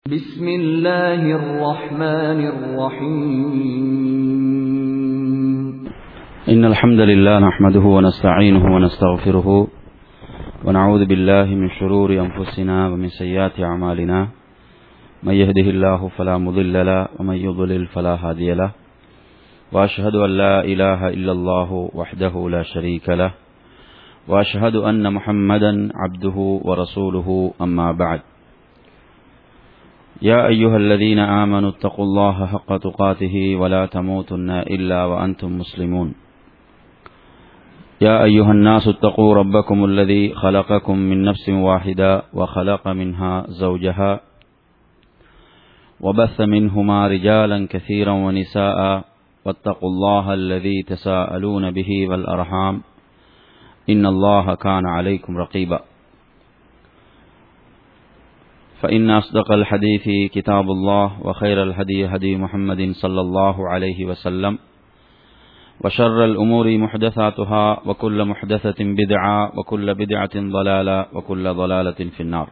بسم الله الرحمن الرحيم إن الحمد لله نحمده ونستعينه ونستغفره ونعوذ بالله من شرور أنفسنا ومن سيئات أعمالنا من يهده الله فلا مضل له ومن يضلل فلا هادي له وأشهد أن لا إله إلا الله وحده لا شريك له وأشهد أن محمدا عبده ورسوله أما بعد يا أيها الذين آمنوا اتقوا الله حق تقاته ولا تموتن إلا وأنتم مسلمون يا أيها الناس اتقوا ربكم الذي خلقكم من نفس واحدة وخلق منها زوجها وبث منهما رجالا كثيرا ونساء واتقوا الله الذي تساءلون به والأرحام إن الله كان عليكم رقيبا فإن أصدق الحديث كتاب الله وخير الهدي هدي محمد صلى الله عليه وسلم وشر الأمور محدثاتها وكل محدثة بدعة وكل بدعة ضلالة وكل ضلالة في النار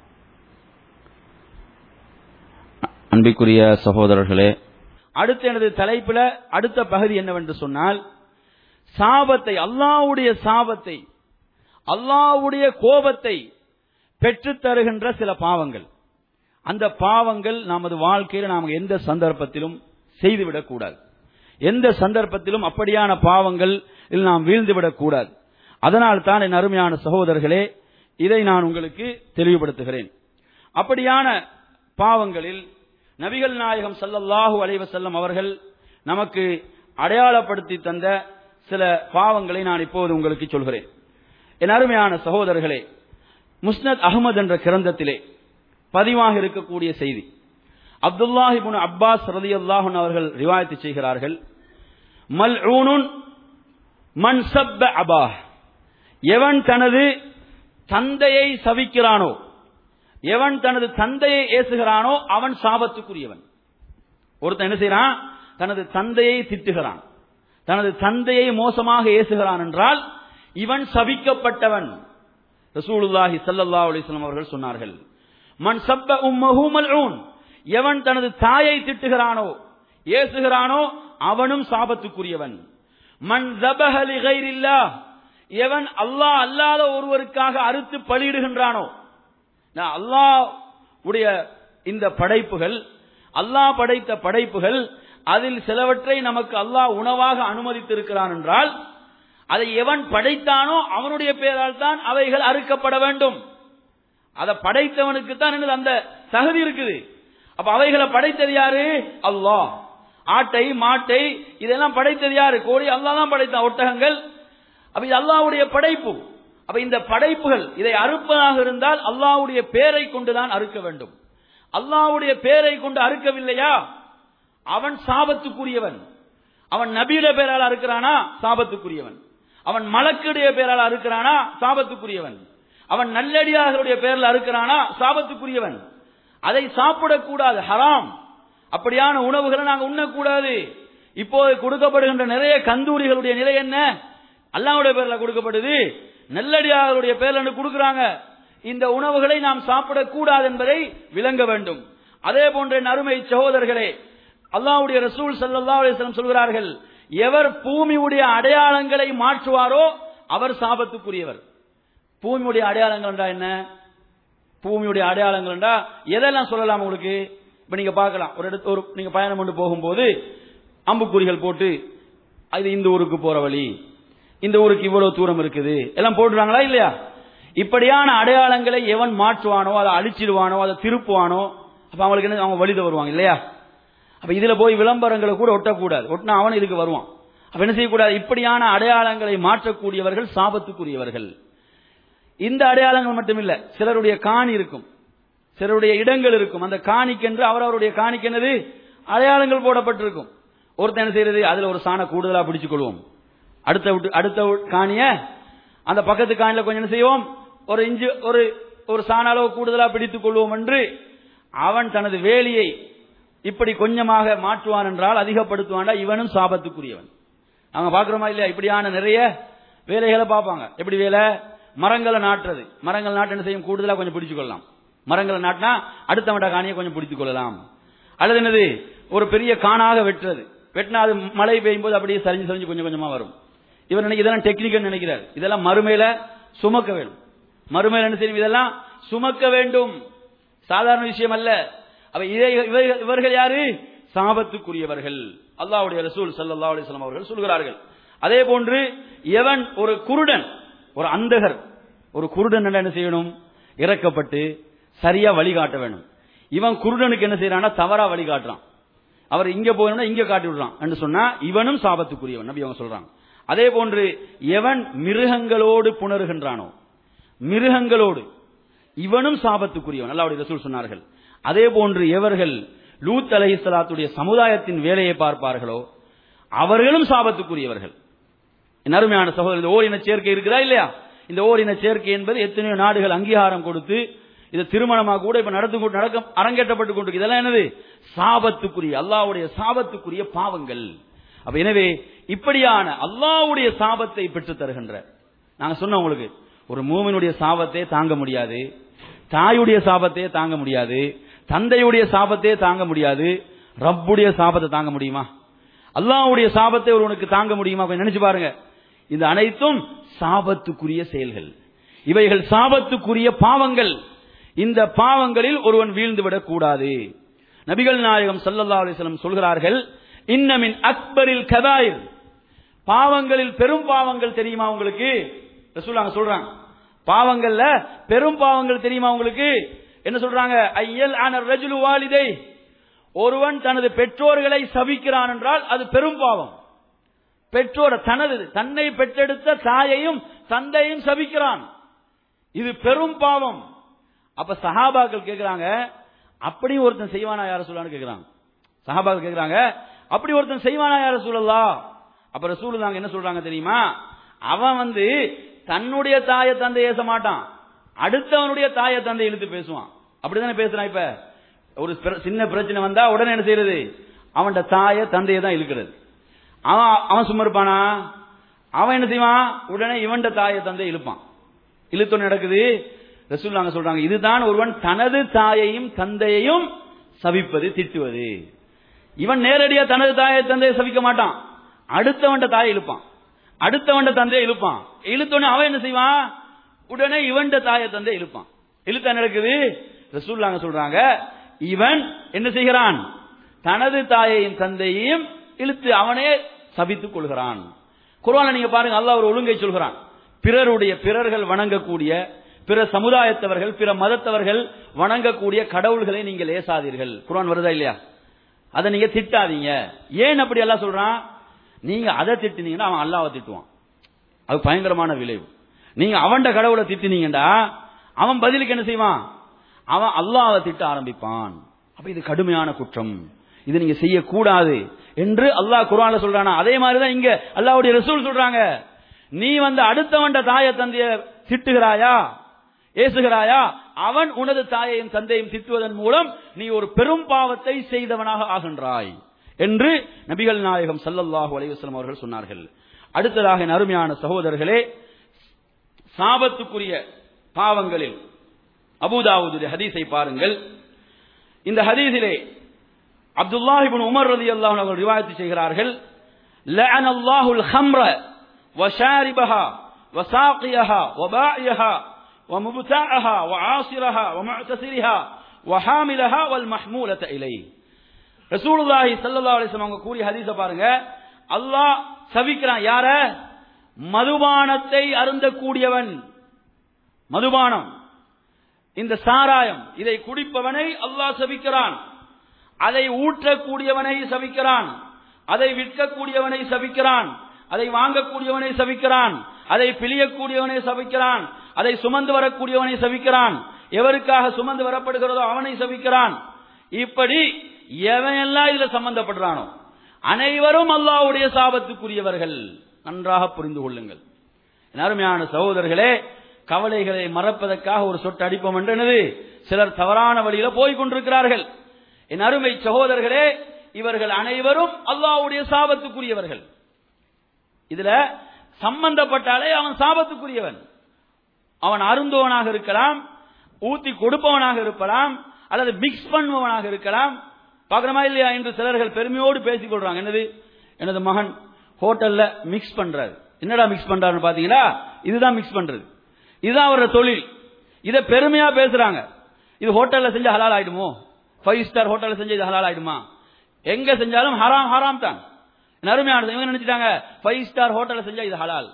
அன்பிற்குரிய சகோதரர்களே அடுத்த எனது தலைப்புல அடுத்த பகுதி என்னவென்று சொன்னால் சாபத்தை அல்லாவுடைய சாபத்தை அல்லாவுடைய கோபத்தை பெற்றுத் தருகின்ற சில பாவங்கள் அந்த பாவங்கள் நமது வாழ்க்கையில் நாம் எந்த சந்தர்ப்பத்திலும் செய்துவிடக் கூடாது எந்த சந்தர்ப்பத்திலும் அப்படியான பாவங்கள் நாம் வீழ்ந்துவிடக் கூடாது அதனால் தான் என் அருமையான சகோதரர்களே இதை நான் உங்களுக்கு தெளிவுபடுத்துகிறேன் அப்படியான பாவங்களில் நபிகள் நாயகம் சல்லல்லாஹு அலைவசல்லம் அவர்கள் நமக்கு அடையாளப்படுத்தி தந்த சில பாவங்களை நான் இப்போது உங்களுக்கு சொல்கிறேன் என் அருமையான சகோதரர்களே முஸ்னத் அகமது என்ற கிரந்தத்திலே பதிவாக இருக்கக்கூடிய செய்தி அப்துல்லாஹிபுன் அப்பாஸ் ரதி அல்லாஹன் அவர்கள் ரிவாயத்து செய்கிறார்கள் மல் மன் சப்ப அபா எவன் தனது தந்தையை சவிக்கிறானோ எவன் தனது தந்தையை ஏசுகிறானோ அவன் சாபத்துக்குரியவன் ஒருத்தன் என்ன செய்யறான் தனது தந்தையை திட்டுகிறான் தனது தந்தையை மோசமாக ஏசுகிறான் என்றால் இவன் சபிக்கப்பட்டவன் ரசூலுல்லாஹி சல்லல்லாஹு அலிஸ்லாம் அவர்கள் சொன்னார்கள் மன் சப்ப உம்மஹு மல்ஊன் எவன் தனது தாயை திட்டுகிறானோ ஏசுகிறானோ அவனும் சாபத்துக்குரியவன் மன் ஜபஹ லிகைரில்லா எவன் அல்லாஹ் அல்லாத ஒருவருக்காக அறுத்து பலியிடுகின்றானோ அல்லாஹ் உடைய இந்த படைப்புகள் அல்லாஹ் படைத்த படைப்புகள் அதில் சிலவற்றை நமக்கு அல்லாஹ் உணவாக அனுமதித்திருக்கிறான் என்றால் அதை எவன் படைத்தானோ அவனுடைய பெயரால் தான் அவைகள் அறுக்கப்பட வேண்டும் அதை படைத்தவனுக்கு தான் என்னது அந்த தகுதி இருக்குது அப்ப அவைகளை படைத்தது யாரு அல்லாஹ் ஆட்டை மாட்டை இதெல்லாம் படைத்தது யாரு கோழி அல்லா தான் படைத்தான் ஒட்டகங்கள் அப்ப இது அல்லாவுடைய படைப்பு அப்ப இந்த படைப்புகள் இதை அறுப்பதாக இருந்தால் அல்லாவுடைய பேரை கொண்டுதான் அறுக்க வேண்டும் அல்லாவுடைய பேரை கொண்டு அறுக்கவில்லையா அவன் சாபத்துக்குரியவன் அவன் நபியுடைய பேரால் அறுக்கிறானா சாபத்துக்குரியவன் அவன் மலக்குடைய பேரால் அறுக்கிறானா சாபத்துக்குரியவன் அவன் நல்லடியார்களுடைய பேரில் அறுக்கிறானா சாபத்துக்குரியவன் அதை சாப்பிடக்கூடாது ஹராம் அப்படியான உணவுகளை நாங்கள் உண்ணக்கூடாது இப்போது கொடுக்கப்படுகின்ற நிறைய கந்தூரிகளுடைய நிலை என்ன அல்லாவுடைய பேர்ல கொடுக்கப்படுது நல்லடியார்களுடைய பேர்ல கொடுக்கிறாங்க இந்த உணவுகளை நாம் சாப்பிடக்கூடாது என்பதை விளங்க வேண்டும் அதே போன்ற அருமை சகோதரர்களே அல்லாவுடைய ரசூல் சல்லா அலிஸ்லம் சொல்கிறார்கள் எவர் பூமியுடைய அடையாளங்களை மாற்றுவாரோ அவர் சாபத்துக்குரியவர் பூமியுடைய அடையாளங்கள் என்ன பூமியுடைய அடையாளங்கள் எதெல்லாம் சொல்லலாம் உங்களுக்கு இப்ப நீங்க பார்க்கலாம் ஒரு இடத்து ஒரு நீங்க பயணம் கொண்டு போகும்போது அம்புக்குறிகள் போட்டு இது இந்த ஊருக்கு போற வழி இந்த ஊருக்கு இவ்வளவு தூரம் இருக்குது எல்லாம் போட்டுறாங்களா இல்லையா இப்படியான அடையாளங்களை எவன் மாற்றுவானோ அதை அழிச்சிடுவானோ அதை திருப்புவானோ அப்ப அவங்களுக்கு என்ன அவங்க வழித வருவாங்க இல்லையா அப்ப இதுல போய் விளம்பரங்களை கூட ஒட்டக்கூடாது ஒட்டினா அவன் இதுக்கு வருவான் அப்ப என்ன செய்யக்கூடாது இப்படியான அடையாளங்களை மாற்றக்கூடியவர்கள் சாபத்துக்குரியவர்கள் இந்த அடையாளங்கள் மட்டுமில்ல சிலருடைய காணி இருக்கும் சிலருடைய இடங்கள் இருக்கும் அந்த காணிக்கென்று அவரவருடைய காணிக்கென்னது அடையாளங்கள் போடப்பட்டிருக்கும் ஒருத்தன் என்ன செய்யறது அதுல ஒரு சாண கூடுதலா பிடிச்சுக் கொள்வோம் அடுத்த விட்டு அடுத்த காணிய அந்த பக்கத்து காணில கொஞ்சம் என்ன செய்வோம் ஒரு இஞ்சு ஒரு ஒரு சாண அளவு கூடுதலா பிடித்துக் கொள்வோம் என்று அவன் தனது வேலியை இப்படி கொஞ்சமாக மாற்றுவான் என்றால் அதிகப்படுத்துவான்டா இவனும் சாபத்துக்குரியவன் அவங்க பாக்குறோமா இல்லையா இப்படியான நிறைய வேலைகளை பார்ப்பாங்க எப்படி வேலை மரங்களை நாட்டுறது மரங்கள் நாட்டு என்ன செய்யும் கூடுதலா கொஞ்சம் பிடிச்சு கொள்ளலாம் மரங்களை நாட்டினா அடுத்தவன்ட காணியை கொஞ்சம் பிடித்துக் கொள்ளலாம் அல்லது என்னது ஒரு பெரிய காணாக வெட்டுறது வெட்டினா அது மழை பெய்யும் போது அப்படியே சரிஞ்சு சரிஞ்சு கொஞ்சம் கொஞ்சமா வரும் இவர் நினைக்க இதெல்லாம் டெக்னிக்கல் நினைக்கிறார் இதெல்லாம் மறுமையில சுமக்க வேண்டும் மறுமையில என்ன செய்யும் இதெல்லாம் சுமக்க வேண்டும் சாதாரண விஷயம் அல்ல அவ இதை இவர்கள் இவர்கள் யாரு சாபத்துக்குரியவர்கள் அல்லாஹ்வுடைய ரசூல் ஸல்லல்லாஹு அலைஹி வஸல்லம் அவர்கள் சொல்கிறார்கள் அதே போன்று எவன் ஒரு குருடன் ஒரு அந்தகர் ஒரு குருடன் என்ன செய்யணும் இறக்கப்பட்டு சரியா வழிகாட்ட வேணும் இவன் குருடனுக்கு என்ன செய்யறான்னா தவறா வழிகாட்டுறான் அவர் இங்க போகணும்னா இங்க காட்டி விடுறான் என்று சொன்னா இவனும் சாபத்துக்குரியவன் நபி அவங்க சொல்றாங்க அதே போன்று எவன் மிருகங்களோடு புணருகின்றானோ மிருகங்களோடு இவனும் சாபத்துக்குரியவன் அல்லாவுடைய ரசூல் சொன்னார்கள் அதே போன்று எவர்கள் லூத் அலைஹிஸ்ஸலாத்துடைய சமுதாயத்தின் வேலையை பார்ப்பார்களோ அவர்களும் சாபத்துக்குரியவர்கள் என் அருமையான சகோதரர் இந்த ஓரின சேர்க்கை இருக்குதா இல்லையா இந்த ஓரின சேர்க்கை என்பது எத்தனையோ நாடுகள் அங்கீகாரம் கொடுத்து இது திருமணமாக கூட இப்ப நடந்து கொண்டு- நடக்க அரங்கேற்றப்பட்டு கொண்டு இதெல்லாம் என்னது சாபத்துக்குரிய அல்லாஹ்வுடைய சாபத்துக்குரிய பாவங்கள் அப்ப எனவே இப்படியான அல்லாஹ்வுடைய சாபத்தை பெற்று தருகின்ற நாங்க சொன்னோம் உங்களுக்கு ஒரு மூமினுடைய சாபத்தை தாங்க முடியாது தாயுடைய சாபத்தையே தாங்க முடியாது தந்தையுடைய சாபத்தையே தாங்க முடியாது ரப்புடைய சாபத்தை தாங்க முடியுமா அல்லாஹ்வுடைய சாபத்தை ஒருவனுக்கு தாங்க முடியுமா கொஞ்சம் நினைச்சு பாருங்க இந்த அனைத்தும் சாபத்துக்குரிய செயல்கள் இவைகள் சாபத்துக்குரிய பாவங்கள் இந்த பாவங்களில் ஒருவன் வீழ்ந்து விடக் கூடாது நபிகள் நாயகம் ஸல்லல்லாஹு அலைஹி வஸல்லம் சொல்கிறார்கள் இன்னமின் அக்பரில் கபாயிர் பாவங்களில் பெரும் பாவங்கள் தெரியுமா உங்களுக்கு ரசூலுல்லாஹ் சொல்றாங்க பாவங்கள்ல பெரும் பாவங்கள் தெரியுமா உங்களுக்கு என்ன சொல்றாங்க ஐயல் ஆன ரஜுலு வாலிதை ஒருவன் தனது பெற்றோர்களை சபிக்கிறான் என்றால் அது பெரும் பாவம் பெற்றோர் தனது தன்னை பெற்றெடுத்த தாயையும் தந்தையும் சபிக்கிறான் இது பெரும் பாவம் அப்ப சஹாபாக்கள் கேக்குறாங்க அப்படி ஒருத்தன் செய்வானா யார சொல்லலாம்னு கேக்குறாங்க சஹாபாக்கள் கேக்குறாங்க அப்படி ஒருத்தன் செய்வானா யார சொல்லலாம் அப்ப ரசூலுல்லாஹ் என்ன சொல்றாங்க தெரியுமா அவன் வந்து தன்னுடைய தாயை தந்தை ஏச மாட்டான் அடுத்தவனுடைய தாயை தந்தை இழுத்து பேசுவான் அப்படிதானே பேசுறான் இப்ப ஒரு பிர- சின்ன பிரச்சனை வந்தா உடனே என்ன செய்யறது அவன்ட தாயை தந்தையை தான் இழுக்கிறது அவன் அவன் சும்மா இருப்பானா அவன் என்ன செய்வான் உடனே இவன்ட தாயை தந்தை இழுப்பான் இழுத்தொன்னு நடக்குது ரசூலுல்லாஹ் சொல்றாங்க இதுதான் ஒருவன் தனது தாயையும் தந்தையையும் சபிப்பது திட்டுவது இவன் நேரடியா தனது தாயை தந்தையை சபிக்க மாட்டான் அடுத்தவன்ட தாயை இழுப்பான் அடுத்தவன்ட தந்தையை இழுப்பான் இழுத்தோடனே அவன் என்ன செய்வான் உடனே இவன்ட தாயை தந்தை இழுப்பான் இழுத்தா நடக்குது ரசூல்லாங்க சொல்றாங்க இவன் என்ன செய்கிறான் தனது தாயையும் தந்தையையும் இழுத்து அவனே சபித்துக் கொள்கிறான் குர்ஆன்ல நீங்க பாருங்க அல்லாஹ் ஒரு ஒழுங்கை சொல்கிறான் பிறருடைய பிறர்கள் வணங்கக்கூடிய பிற சமுதாயத்தவர்கள் பிற மதத்தவர்கள் வணங்கக்கூடிய கடவுள்களை நீங்கள் ஏசாதீர்கள் குர்ஆன் வருதா இல்லையா அதை நீங்க திட்டாதீங்க ஏன் அப்படி எல்லாம் சொல்றான் நீங்க அதை திட்டினீங்கன்னா அவன் அல்லாஹ்வை திட்டுவான் அது பயங்கரமான விளைவு நீங்க அவன்ட கடவுளை திட்டினீங்கடா அவன் பதிலுக்கு என்ன செய்வான் அவன் அல்லாஹ்வை திட்ட ஆரம்பிப்பான் அப்ப இது கடுமையான குற்றம் இது நீங்க செய்யக்கூடாது என்று அல்லாஹ் குர்ஆன்ல சொல்றானா அதே மாதிரிதான் இங்க அல்லாஹ்வுடைய ரசூல் சொல்றாங்க நீ வந்து அடுத்தவன்ட தாய தந்தைய திட்டுகிறாயா ஏசுகிறாயா அவன் உனது தாயையும் தந்தையும் திட்டுவதன் மூலம் நீ ஒரு பெரும் பாவத்தை செய்தவனாக ஆகின்றாய் என்று நபிகள் நாயகம் ஸல்லல்லாஹு அலைஹி வஸல்லம் அவர்கள் சொன்னார்கள் அடுத்ததாக என் அருமையான சகோதரர்களே சாபத்துக்குரிய பாவங்களில் அபூதாவுடைய ஹதீஸை பாருங்கள் இந்த ஹதீஸிலே அப்துல்லாஹ் இப்னு உமர் ரலியல்லாஹு அன்ஹு அவர்கள் ரிவாயத் செய்கிறார்கள் لعن الله الخمر وشاربها وساقيها وبائعها ومبتاعها وعاصرها ومعتسرها وحاملها والمحمولة إليه ரசூலுல்லாஹி ஸல்லல்லாஹு அலைஹி வஸல்லம் அவங்க கூறிய ஹதீஸ பாருங்க அல்லாஹ் சபிக்கிறான் யார மதுபானத்தை அருந்தக்கூடியவன் மதுபானம் இந்த சாராயம் இதை குடிப்பவனை அல்லாஹ் சபிக்கிறான் அதை ஊற்றக்கூடியவனை சபிக்கிறான் அதை விற்கக்கூடியவனை சபிக்கிறான் அதை வாங்கக்கூடியவனை சபிக்கிறான் அதை பிழியக்கூடியவனை சபிக்கிறான் அதை சுமந்து வரக்கூடியவனை சபிக்கிறான் எவருக்காக சுமந்து வரப்படுகிறதோ அவனை சபிக்கிறான் இப்படி எவனெல்லாம் இதுல சம்பந்தப்படுறானோ அனைவரும் அல்லாஹ்வுடைய சாபத்துக்குரியவர்கள் நன்றாக புரிந்து கொள்ளுங்கள் என் அருமையான சகோதரர்களே கவலைகளை மறப்பதற்காக ஒரு சொட்டு அடிப்போம் என்றது சிலர் தவறான வழியில போய் கொண்டிருக்கிறார்கள் என் அருமை சகோதரர்களே இவர்கள் அனைவரும் அல்லாஹ்வுடைய சாபத்துக்குரியவர்கள் இதுல சம்பந்தப்பட்டாலே அவன் சாபத்துக்குரியவன் அவன் அருந்தோனாக இருக்கலாம் ஊத்தி கொடுப்பவனாக இருக்கலாம் அல்லது மிக்ஸ் பண்ணுபவனாக இருக்கலாம் பார்க்கணுமா இல்லையா என்று சிலர்கள் பெருமையோடு பேசிக் கொள்றாங்க என்னது எனது மகன் ஹோட்டல்ல மிக்ஸ் பண்றாரு என்னடா மிக்ஸ் பண்றாருன்னு பாத்தீங்களா இதுதான் மிக்ஸ் பண்றது இதுதான் அவரோட தொழில் இதை பெருமையா பேசுறாங்க இது ஹோட்டல்ல செஞ்ச ஹலால் ஆயிடுமோ ஃபைவ் ஸ்டார் ஹோட்டல்ல செஞ்ச இது ஹலால் ஆயிடுமா எங்க செஞ்சாலும் ஹராம் ஹராம் தான் நறுமையான இவங்க நினைச்சிட்டாங்க ஃபைவ் ஸ்டார் ஹோட்டல்ல செஞ்சா இது ஹலால்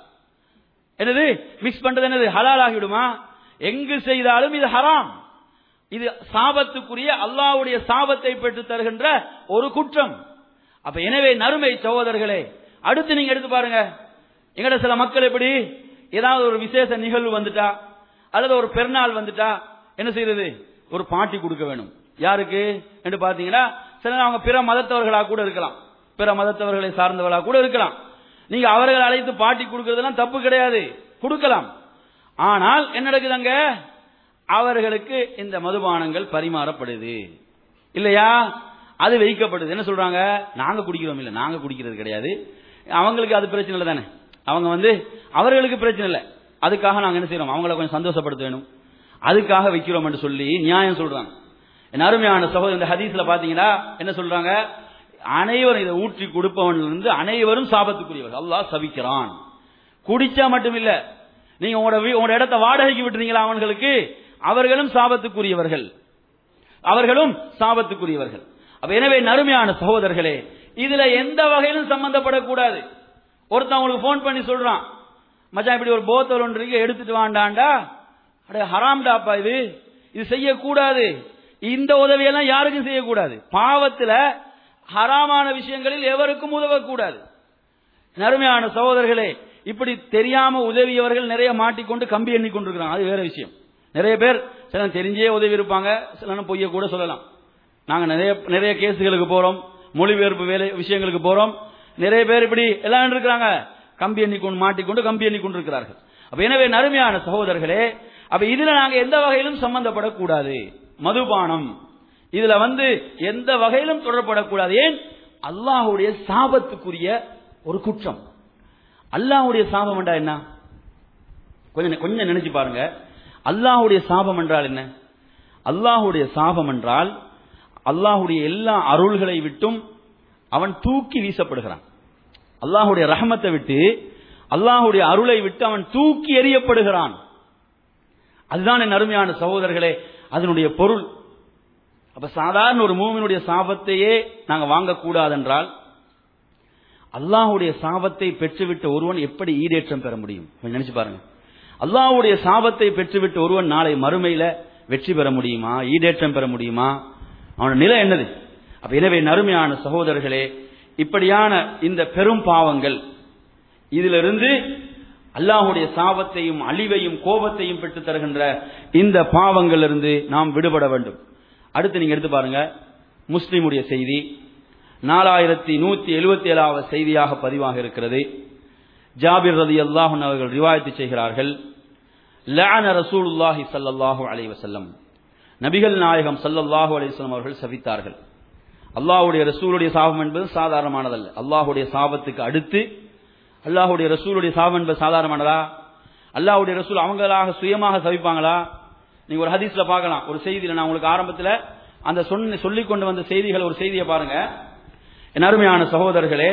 என்னது மிக்ஸ் பண்றது என்னது ஹலால் ஆகிவிடுமா எங்கு செய்தாலும் இது ஹராம் இது சாபத்துக்குரிய அல்லாஹ்வுடைய சாபத்தை பெற்று தருகின்ற ஒரு குற்றம் அப்ப எனவே நறுமை சகோதரர்களே அடுத்து நீங்க எடுத்து பாருங்க எங்கட சில மக்கள் எப்படி ஏதாவது ஒரு விசேஷ நிகழ்வு வந்துட்டா அல்லது ஒரு பெருநாள் வந்துட்டா என்ன செய்யறது ஒரு பாட்டி கொடுக்க வேணும் யாருக்கு என்று பாத்தீங்கன்னா சில நேரம் அவங்க பிற மதத்தவர்களா கூட இருக்கலாம் பிற மதத்தவர்களை சார்ந்தவர்களா கூட இருக்கலாம் நீங்க அவர்கள் அழைத்து பாட்டி கொடுக்கறதெல்லாம் தப்பு கிடையாது கொடுக்கலாம் ஆனால் என்ன நடக்குதுங்க அவர்களுக்கு இந்த மதுபானங்கள் பரிமாறப்படுது இல்லையா அது வைக்கப்படுது என்ன சொல்றாங்க நாங்க குடிக்கிறோம் இல்ல நாங்க குடிக்கிறது கிடையாது அவங்களுக்கு அது பிரச்சனை இல்லை தானே அவங்க வந்து அவர்களுக்கு பிரச்சனை இல்லை அதுக்காக நாங்க என்ன செய்யறோம் அவங்கள கொஞ்சம் சந்தோஷப்படுத்த வேணும் அதுக்காக வைக்கிறோம் என்று சொல்லி நியாயம் சொல்றாங்க என் அருமையான சகோதரர் இந்த ஹதீஸ்ல பாத்தீங்கன்னா என்ன சொல்றாங்க அனைவரும் இதை ஊற்றி கொடுப்பவன்ல இருந்து அனைவரும் சாபத்துக்குரியவர் அல்லாஹ் சபிக்கிறான் குடிச்சா மட்டும் இல்ல நீங்க உங்களோட வீ- உங்களோட இடத்த வாடகைக்கு விட்டுறீங்களா அவங்களுக்கு அவர்களும் சாபத்துக்குரியவர்கள் அவர்களும் சாபத்துக்குரியவர்கள் அப்ப எனவே நறுமையான சகோதரர்களே இதுல எந்த வகையிலும் சம்பந்தப்படக்கூடாது ஒருத்தன் உங்களுக்கு போன் பண்ணி சொல்றான் மச்சான் இப்படி ஒரு போத்தல் ஒன்று இருக்கு எடுத்துட்டு வாண்டாண்டா அட ஹராம்டாப்பா இது இது செய்யக்கூடாது இந்த உதவியெல்லாம் யாருக்கும் செய்யக்கூடாது பாவத்துல ஹராமான விஷயங்களில் எவருக்கும் உதவக்கூடாது நறுமையான சகோதரர்களே இப்படி தெரியாம உதவியவர்கள் நிறைய மாட்டிக்கொண்டு கம்பி எண்ணி கொண்டிருக்கிறாங்க அது வேற விஷயம் நிறைய பேர் சில தெரிஞ்சே உதவி இருப்பாங்க சில பொய்ய கூட சொல்லலாம் நாங்க நிறைய நிறைய கேஸுகளுக்கு போறோம் மொழிபெயர்ப்பு வேலை விஷயங்களுக்கு போறோம் நிறைய பேர் இப்படி எல்லாம் இருக்கிறாங்க கம்பி எண்ணி கொண்டு மாட்டிக்கொண்டு கம்பி எண்ணி கொண்டிருக்கிறார்கள் அப்ப எனவே நறுமையான சகோதரர்களே அப்ப இதுல நாங்க எந்த வகையிலும் சம்பந்தப்படக்கூடாது மதுபானம் இதுல வந்து எந்த வகையிலும் தொடரப்படக்கூடாது ஏன் அல்லாஹ்வுடைய சாபத்துக்குரிய ஒரு குற்றம் அல்லாஹ்வுடைய சாபம் என்றா என்ன கொஞ்சம் கொஞ்சம் நினைச்சு பாருங்க அல்லாஹ்வுடைய சாபம் என்றால் என்ன அல்லாஹ்வுடைய சாபம் என்றால் அல்லாஹ்வுடைய எல்லா அருள்களை விட்டும் அவன் தூக்கி வீசப்படுகிறான் அல்லாஹ்வுடைய ரஹமத்தை விட்டு அல்லாஹ்வுடைய அருளை விட்டு அவன் தூக்கி எறியப்படுகிறான் அதுதான் என் அருமையான சகோதரர்களே அதனுடைய பொருள் அப்ப சாதாரண ஒரு மூமினுடைய சாபத்தையே நாங்க வாங்கக்கூடாது என்றால் அல்லாஹ்வுடைய சாபத்தை பெற்றுவிட்ட ஒருவன் எப்படி ஈடேற்றம் பெற முடியும் கொஞ்சம் நினைச்சு பாருங்க அல்லாஹ்வுடைய சாபத்தை பெற்றுவிட்ட ஒருவன் நாளை மறுமையில வெற்றி பெற முடியுமா ஈடேற்றம் பெற முடியுமா அவனோட நிலை என்னது அப்ப எனவே நறுமையான சகோதரர்களே இப்படியான இந்த பெரும் பாவங்கள் இதிலிருந்து அல்லாஹ்வுடைய சாபத்தையும் அழிவையும் கோபத்தையும் பெற்று தருகின்ற இந்த பாவங்களிலிருந்து நாம் விடுபட வேண்டும் அடுத்து நீங்க எடுத்து பாருங்க முஸ்லிமுடைய செய்தி நாலாயிரத்தி நூத்தி எழுபத்தி ஏழாவது செய்தியாக பதிவாக இருக்கிறது ஜாபிர் ரதி அல்லாஹன் அவர்கள் ரிவாயத்து செய்கிறார்கள் லஅன ரசூலுல்லாஹி ஸல்லல்லாஹு அலைஹி வஸல்லம் நபிகள் நாயகம் ஸல்லல்லாஹு அலைஹி வஸல்லம் அவர்கள் சபித்தார்கள் அல்லாஹ்வுடைய ரசூலுடைய சாபம் என்பது சாதாரணமானதல்ல அல்லாஹ்வுடைய சாபத்துக்கு அடுத்து அல்லாஹ்வுடைய ரசூலுடைய சாபம் என்பது சாதாரணமானதா அல்லாஹ்வுடைய ரசூல் அவங்களாக சுயமாக சபிப்பாங்களா நீங்க ஒரு ஹதீஸ்ல பார்க்கலாம் ஒரு செய்தியில நான் உங்களுக்கு ஆரம்பத்தில் அந்த சொன்ன சொல்லிக் கொண்டு வந்த செய்திகள் ஒரு செய்தியை பாருங்க என் அருமையான சகோதரர்களே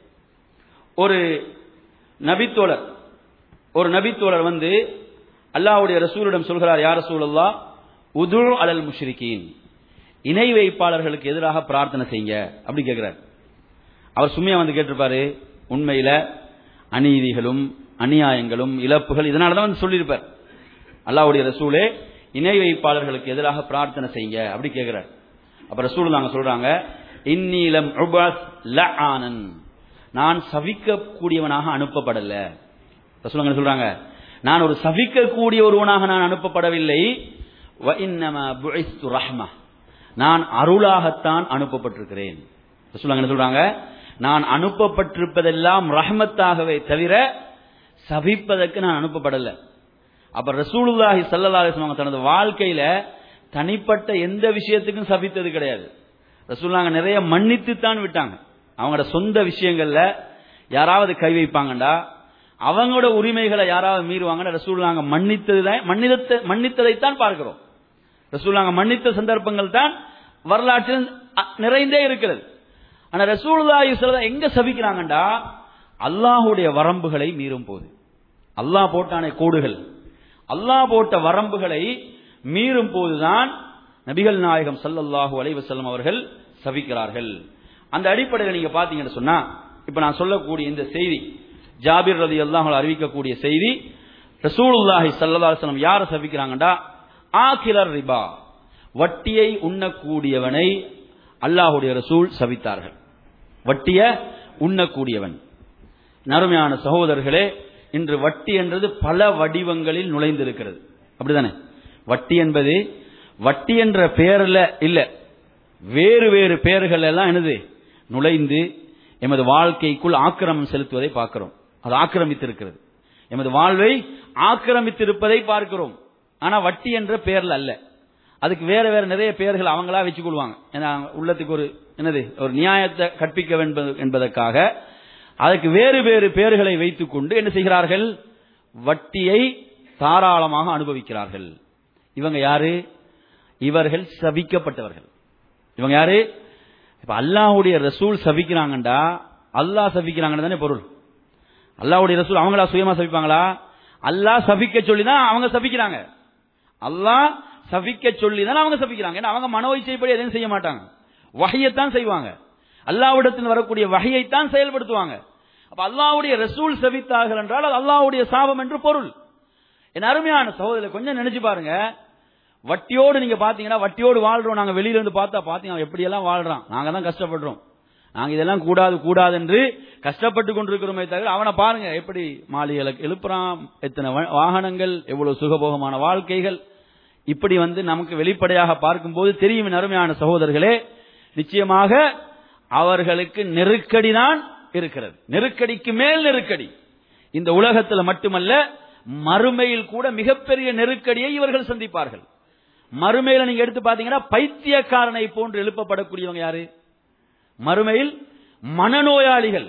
ஒரு நபித்தோழர் ஒரு நபித்தோழர் வந்து அல்லாஹ்வுடைய ரசூலிடம் சொல்கிறார் யார் ரசூலுல்லா உதுல் அலல் முஷ்ரிகீன் இணை வைப்பாளர்களுக்கு எதிராக பிரார்த்தனை செய்யுங்க அப்படி கேட்கிறார் அவர் சும்மையா வந்து கேட்டிருப்பாரு உண்மையில அநீதிகளும் அநியாயங்களும் இழப்புகள் இதனால தான் வந்து சொல்லியிருப்பார் அல்லாஹ்வுடைய ரசூலே இணை வைப்பாளர்களுக்கு எதிராக பிரார்த்தனை செய்யுங்க அப்படி கேட்கிறார் அப்ப ரசூல் நாங்க சொல்றாங்க இன்னீலம் உபாஸ் லஆனன் நான் சபிக்கக்கூடியவனாக அனுப்பப்படல ரசூலுங்க சொல்றாங்க நான் ஒரு சபிக்கக்கூடிய ஒருவனாக நான் அனுப்பப்படவில்லை வ இன்னமா புஇஸ்து ரஹ்ம நான் அருளாகத்தான் அனுப்பப்பட்டிருக்கிறேன் ரசூலுங்க என்ன சொல்றாங்க நான் அனுப்பப்பட்டிருப்பதெல்லாம் ரஹ்மத்தாகவே தவிர சபிப்பதற்கு நான் அனுப்பப்படல அப்ப ரசூலுல்லாஹி ஸல்லல்லாஹு அலைஹி வஸல்லம் தனது வாழ்க்கையில தனிப்பட்ட எந்த விஷயத்துக்கும் சபித்தது கிடையாது ரசூலுல்லாங்க நிறைய மன்னித்து தான் விட்டாங்க அவங்களோட சொந்த விஷயங்கள்ல யாராவது கை வைப்பாங்கண்டா அவங்களோட உரிமைகளை யாராவது மீறுவாங்கன்னா ரசூலுல்லாங்க மன்னித்தது மன்னித்த மன்னித்ததைத்தான் பார்க்கிறோம் ரசூலாங்க மன்னித்த சந்தர்ப்பங்கள் தான் வரலாற்றில் அ- நிறைந்தே இருக்கிறது ஆனா ரசூலுல்லாஹி ஸல்லல்லாஹு எங்க சபிக்கிறாங்கண்டா அல்லாஹ்வுடைய வரம்புகளை மீறும் போது அல்லாஹ் போட்டானே கோடுகள் அல்லாஹ் போட்ட வரம்புகளை மீறும் போதுதான் நபிகள் நாயகம் ஸல்லல்லாஹு அலைஹி வஸல்லம் அவர்கள் சபிக்கிறார்கள் அந்த அடிப்படையில் நீங்க பாத்தீங்கன்னு சொன்னா இப்ப நான் சொல்லக்கூடிய இந்த செய்தி ஜாபிர் ரலியல்லாஹு அன்ஹு அறிவிக்கக்கூடிய செய்தி ரசூலுல்லாஹி ஸல்லல்லாஹு அலைஹி வஸல்லம் யாரை சபிக்கிறாங்கடா ஆகிலர் ரிபா வட்டியை உண்ணக்கூடியவனை அல்லாஹ்வுடைய ரசூல் சபித்தார்கள் வட்டிய உண்ணக்கூடியவன் நறுமையான சகோதரர்களே இன்று வட்டி என்றது பல வடிவங்களில் நுழைந்திருக்கிறது அப்படிதானே வட்டி என்பது வட்டி என்ற பெயர்ல இல்ல வேறு வேறு பெயர்கள் எல்லாம் என்னது நுழைந்து எமது வாழ்க்கைக்குள் ஆக்கிரமம் செலுத்துவதை பார்க்கிறோம் அது ஆக்கிரமித்திருக்கிறது எமது வாழ்வை ஆக்கிரமித்திருப்பதை பார்க்கிறோம் ஆனா வட்டி என்ற பெயர்ல அல்ல அதுக்கு வேற வேற நிறைய பெயர்கள் அவங்களா வச்சுக் கொள்வாங்க ஏன்னா உள்ளத்துக்கு ஒரு என்னது ஒரு நியாயத்தை கற்பிக்க வேண்டும் என்பதற்காக அதுக்கு வேறு வேறு பெயர்களை வைத்துக் கொண்டு என்ன செய்கிறார்கள் வட்டியை தாராளமாக அனுபவிக்கிறார்கள் இவங்க யாரு இவர்கள் சபிக்கப்பட்டவர்கள் இவங்க யாரு இப்ப அல்லாஹ்வுடைய ரசூல் சபிக்கிறாங்கண்டா அல்லாஹ் சபிக்கிறாங்கன்னு தானே பொருள் அல்லாஹ்வுடைய ரசூல் அவங்களா சுயமா சபிப்பாங்களா அல்லாஹ் சபிக்க சொல்லி தான் அவங்க சபிக்கிறாங்க அல்லாஹ் சபிக்க சொல்லி தான் அவங்க சபிக்கிறாங்க ஏன்னா அவங்க மனோ இச்சைப்படி எதையும் செய்ய மாட்டாங்க வகையைத்தான் செய்வாங்க அல்லாஹ்விடத்தில் வரக்கூடிய வகையைத்தான் செயல்படுத்துவாங்க அப்ப அல்லாஹ்வுடைய ரசூல் சபித்தார்கள் என்றால் அது அல்லாஹ்வுடைய சாபம் என்று பொருள் என் அருமையான சகோதரர் கொஞ்சம் நினைச்சு பாருங்க வட்டியோடு நீங்க பாத்தீங்கன்னா வட்டியோடு வாழ்றோம் நாங்க வெளியில இருந்து பார்த்தா பாத்தீங்க எப்படி எல்லாம் வாழ்றான் நாங்க தான் கஷ்டப்படுறோம் நாங்க இதெல்லாம் கூடாது கூடாது என்று கஷ்டப்பட்டு கொண்டிருக்கிறோமே தவிர அவனை பாருங்க எப்படி மாளிகளை எழுப்புறான் எத்தனை வ- வாகனங்கள் எவ்வளவு சுகபோகமான வாழ்க்கைகள் இப்படி வந்து நமக்கு வெளிப்படையாக பார்க்கும்போது தெரியும் என் அருமையான சகோதரர்களே நிச்சயமாக அவர்களுக்கு நெருக்கடி தான் இருக்கிறது நெருக்கடிக்கு மேல் நெருக்கடி இந்த உலகத்தில் மட்டுமல்ல மறுமையில் கூட மிகப்பெரிய நெருக்கடியை இவர்கள் சந்திப்பார்கள் மறுமையில நீங்க எடுத்து பாத்தீங்கன்னா பைத்தியக்காரனை போன்று எழுப்பப்படக்கூடியவங்க யாரு மறுமையில் மனநோயாளிகள்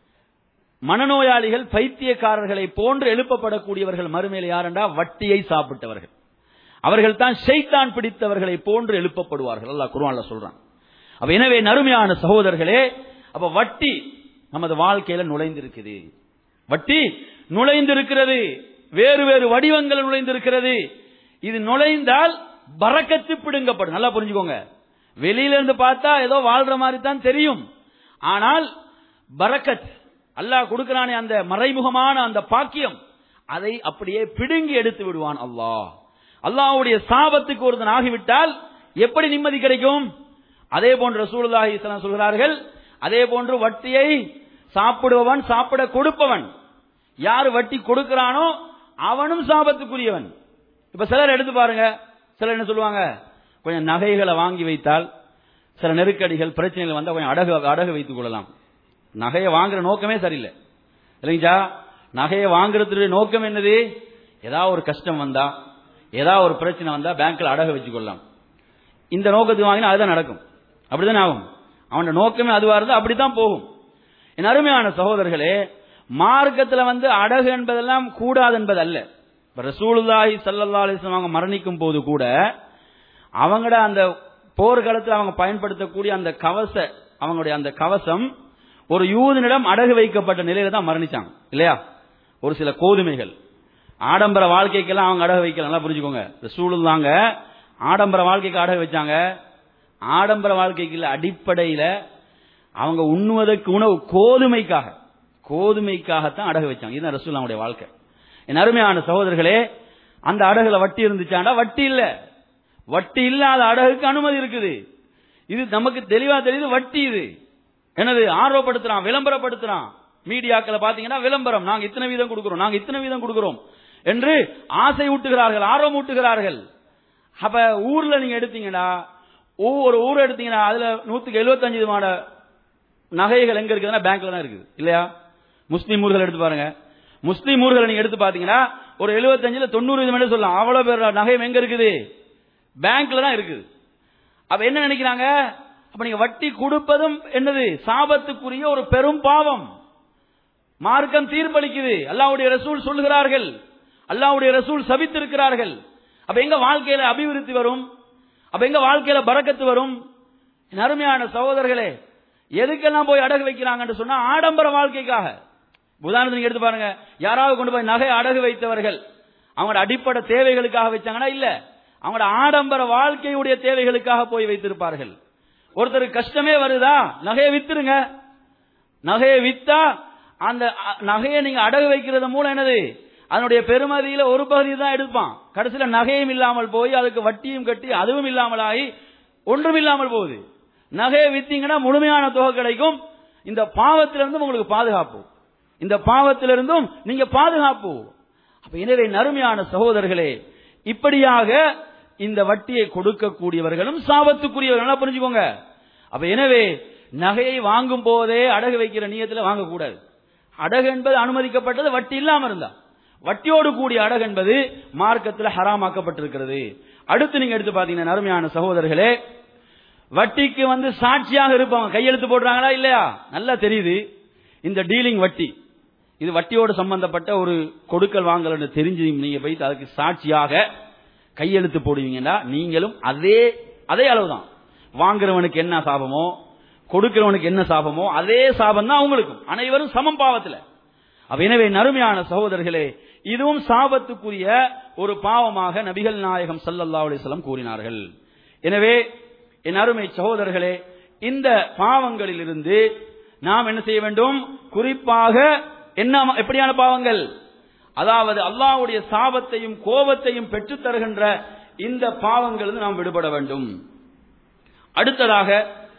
மனநோயாளிகள் பைத்தியக்காரர்களை போன்று எழுப்பப்படக்கூடியவர்கள் மறுமையில் யாரென்றா வட்டியை சாப்பிட்டவர்கள் அவர்கள் தான் ஷைத்தான் பிடித்தவர்களை போன்று எழுப்பப்படுவார்கள் அல்லாஹ் குர்ஆன்ல சொல்றான் அப்ப எனவே நறுமையான சகோதரர்களே அப்ப வட்டி நமது வாழ்க்கையில நுழைந்திருக்குது வட்டி நுழைந்திருக்கிறது வேறு வேறு வடிவங்கள் நுழைந்திருக்கிறது இது நுழைந்தால் பறக்கத்து பிடுங்கப்படும் நல்லா புரிஞ்சுக்கோங்க வெளியில இருந்து பார்த்தா ஏதோ வாழ்ற மாதிரி தான் தெரியும் ஆனால் பரக்கத் அல்லாஹ் கொடுக்கிறானே அந்த மறைமுகமான அந்த பாக்கியம் அதை அப்படியே பிடுங்கி எடுத்து விடுவான் அல்லாஹ் அல்லாஹ்வுடைய சாபத்துக்கு ஒருத்தன் ஆகிவிட்டால் எப்படி நிம்மதி கிடைக்கும் அதே போன்று ரசூலுல்லாஹி ஸல்லல்லாஹு அலைஹி வஸல்லம் சொல்கிறார்கள் அதே போன்று வட்டியை சாப்பிடுபவன் சாப்பிட கொடுப்பவன் யார் வட்டி கொடுக்கிறானோ அவனும் சாபத்துக்குரியவன் இப்ப சிலர் எடுத்து பாருங்க சிலர் என்ன சொல்லுவாங்க கொஞ்சம் நகைகளை வாங்கி வைத்தால் சில நெருக்கடிகள் பிரச்சனைகள் வந்தா கொஞ்சம் அடகு அடகு வைத்துக் கொள்ளலாம் நகையை வாங்குற நோக்கமே சரியில்லை இல்லைங்களா நகையை வாங்குறதுடைய நோக்கம் என்னது ஏதாவது ஒரு கஷ்டம் வந்தா ஏதாவது ஒரு பிரச்சனை வந்தா பேங்க்ல அடகு வச்சுக் கொள்ளலாம் இந்த நோக்கத்துக்கு வாங்கினா அதுதான் நடக்கும் அப்படிதான் ஆகும் அவனோட நோக்கமே அதுவா இருந்தா அப்படித்தான் போகும் என் அருமையான சகோதரர்களே மார்க்கத்துல வந்து அடகு என்பதெல்லாம் கூடாது என்பது அல்ல இப்ப ரசூலுல்லாஹி ஸல்லல்லாஹு அலைஹி வஸல்லம் அவங்க மரணிக்கும் போது கூட அவங்களோட அந்த போர்க்களத்தில் அவங்க பயன்படுத்தக்கூடிய அந்த கவச அவங்களுடைய அந்த கவசம் ஒரு யூதனிடம் அடகு வைக்கப்பட்ட நிலையில தான் மரணிச்சாங்க இல்லையா ஒரு சில கோதுமைகள் ஆடம்பர வாழ்க்கைக்கெல்லாம் அவங்க அடகு வைக்கலாம் நல்லா புரிஞ்சுக்கோங்க ரசூலுல்லாங்க ஆடம்பர வாழ்க்கைக்கு அடகு வச்சாங்க ஆடம்பர வாழ்க்கைக்கு இல்ல அடிப்படையில அவங்க உண்ணுவதற்கு உணவு கோதுமைக்காக கோதுமைக்காகத்தான் அடகு வச்சாங்க இதுதான் ரசூல்லாவுடைய வாழ்க்கை என் அருமையான சகோதரர்களே அந்த அடகுல வட்டி இருந்துச்சாண்டா வட்டி இல்ல வட்டி இல்லாத அடகுக்கு அனுமதி இருக்குது இது நமக்கு தெளிவா தெரியுது வட்டி இது என்னது ஆர்வப்படுத்துறான் விளம்பரப்படுத்துறான் மீடியாக்களை பாத்தீங்கன்னா விளம்பரம் நாங்க இத்தனை வீதம் கொடுக்கிறோம் நாங்க இத்தனை வீதம் கொடுக்கிறோம் என்று ஆசை ஊட்டுகிறார்கள் ஆர்வம் ஊட்டுகிறார்கள் அப்ப ஊர்ல நீங்க எடுத்தீங்கன்னா ஒவ்வொரு ஊர் எடுத்தீங்கன்னா அதுல நூத்துக்கு எழுபத்தஞ்சு விதமான நகைகள் எங்க இருக்குதுன்னா பேங்க்ல தான் இருக்குது இல்லையா முஸ்லீம் ஊர்கள் எடுத்து பாருங்க முஸ்லீம் ஊர்களை நீங்க எடுத்து பாத்தீங்கன்னா ஒரு எழுபத்தஞ்சுல தொண்ணூறு விதம் சொல்லலாம் அவ்வளவு பேர் நகையம் எங்க இருக்குது பேங்க்ல தான் இருக்குது அப்ப என்ன நினைக்கிறாங்க அப்ப நீங்க வட்டி கொடுப்பதும் என்னது சாபத்துக்குரிய ஒரு பெரும் பாவம் மார்க்கம் தீர்ப்பளிக்குது அல்லாவுடைய ரசூல் சொல்லுகிறார்கள் அல்லாவுடைய ரசூல் சபித்திருக்கிறார்கள் அப்ப எங்க வாழ்க்கையில அபிவிருத்தி வரும் அப்ப எங்க வாழ்க்கையில பறக்கத்து வரும் என் அருமையான சகோதரர்களே எதுக்கெல்லாம் போய் அடகு வைக்கிறாங்கன்னு சொன்னா ஆடம்பர வாழ்க்கைக்காக உதாரணத்துக்கு எடுத்து பாருங்க யாராவது கொண்டு போய் நகை அடகு வைத்தவர்கள் அவங்களோட அடிப்படை தேவைகளுக்காக வச்சாங்கன்னா இல்ல அவங்களோட ஆடம்பர வாழ்க்கையுடைய தேவைகளுக்காக போய் வைத்திருப்பார்கள் ஒருத்தருக்கு கஷ்டமே வருதா நகையை வித்துருங்க நகையை வித்தா அந்த அ- நகையை நீங்க அடகு வைக்கிறது மூலம் என்னது அதனுடைய பெருமதியில ஒரு பகுதி தான் எடுப்பான் கடைசியில நகையும் இல்லாமல் போய் அதுக்கு வட்டியும் கட்டி அதுவும் இல்லாமல் ஆகி ஒன்றும் இல்லாமல் போகுது நகையை வித்தீங்கன்னா முழுமையான தொகை கிடைக்கும் இந்த பாவத்திலிருந்தும் உங்களுக்கு பாதுகாப்பு இந்த பாவத்திலிருந்தும் நீங்க பாதுகாப்பு அப்ப எனவே நறுமையான சகோதரர்களே இப்படியாக இந்த வட்டியை கொடுக்கக்கூடியவர்களும் சாபத்துக்குரியவர்கள் நல்லா புரிஞ்சுக்கோங்க அப்ப எனவே நகையை வாங்கும் போதே அடகு வைக்கிற நியத்துல வாங்கக்கூடாது அடகு என்பது அனுமதிக்கப்பட்டது வட்டி இல்லாம இருந்தா வட்டியோடு கூடிய அடகு என்பது மார்க்கத்தில் ஹராமாக்கப்பட்டிருக்கிறது அடுத்து நீங்க எடுத்து பாத்தீங்கன்னா நறுமையான சகோதரர்களே வட்டிக்கு வந்து சாட்சியாக இருப்பாங்க கையெழுத்து போடுறாங்களா இல்லையா நல்லா தெரியுது இந்த டீலிங் வட்டி இது வட்டியோடு சம்பந்தப்பட்ட ஒரு கொடுக்கல் வாங்கல் தெரிஞ்சு நீங்க போய் அதுக்கு சாட்சியாக கையெழுத்து போடுவீங்கன்னா நீங்களும் அதே அதே அளவுதான் வாங்குறவனுக்கு என்ன சாபமோ கொடுக்கிறவனுக்கு என்ன சாபமோ அதே சாபம் தான் அவங்களுக்கும் அனைவரும் சமம் பாவத்துல அப்ப எனவே நறுமையான சகோதரர்களே இதுவும் சாபத்துக்குரிய ஒரு பாவமாக நபிகள் நாயகம் ஸல்லல்லாஹு அலைஹி வஸல்லம் கூறினார்கள் எனவே என் அருமை சகோதரர்களே இந்த பாவங்களிலிருந்து நாம் என்ன செய்ய வேண்டும் குறிப்பாக என்ன எப்படியான பாவங்கள் அதாவது அல்லாஹ்வுடைய சாபத்தையும் கோபத்தையும் பெற்றுத் தருகின்ற இந்த பாவங்களிலிருந்து நாம் விடுபட வேண்டும் அடுத்ததாக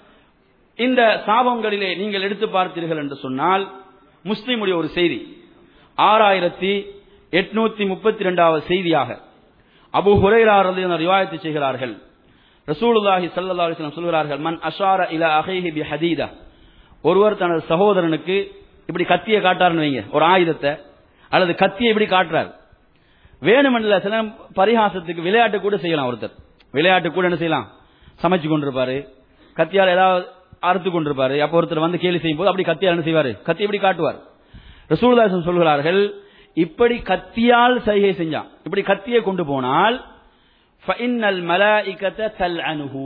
இந்த சாபங்களிலே நீங்கள் எடுத்து பார்த்தீர்கள் என்று சொன்னால் முஸ்லிமுடைய ஒரு செய்தி ஆறாயிரத்தி எட்நூத்தி முப்பத்தி ரெண்டாவது செய்தியாக அபு ஹுரைரா ரலியல்லாஹு ரிவாயத்து செய்கிறார்கள் ரசூலுல்லாஹி ஸல்லல்லாஹு அலைஹி வஸல்லம் சொல்கிறார்கள் மன் அஷார இலா அஹீஹி பி ஹதீதா ஒருவர் தனது சகோதரனுக்கு இப்படி கத்தியை காட்டாருன்னு வைங்க ஒரு ஆயுதத்தை அல்லது கத்தியை இப்படி காட்டுறார் வேணுமென்ல சில பரிகாசத்துக்கு விளையாட்டு கூட செய்யலாம் ஒருத்தர் விளையாட்டு கூட என்ன செய்யலாம் சமைச்சு கொண்டிருப்பாரு கத்தியால் ஏதாவது அறுத்து கொண்டிருப்பாரு அப்ப ஒருத்தர் வந்து கேலி செய்யும் போது அப்படி கத்தியால் என்ன செய்வாரு கத்தி இப்படி காட்டுவார் ரசூலுல்லாஹி சொல்கிறார்கள் இப்படி கத்தியால் சைகை செஞ்சான் இப்படி கத்தியை கொண்டு போனால் ஃபஇன்னல் மலாயிகத தல்அனுஹு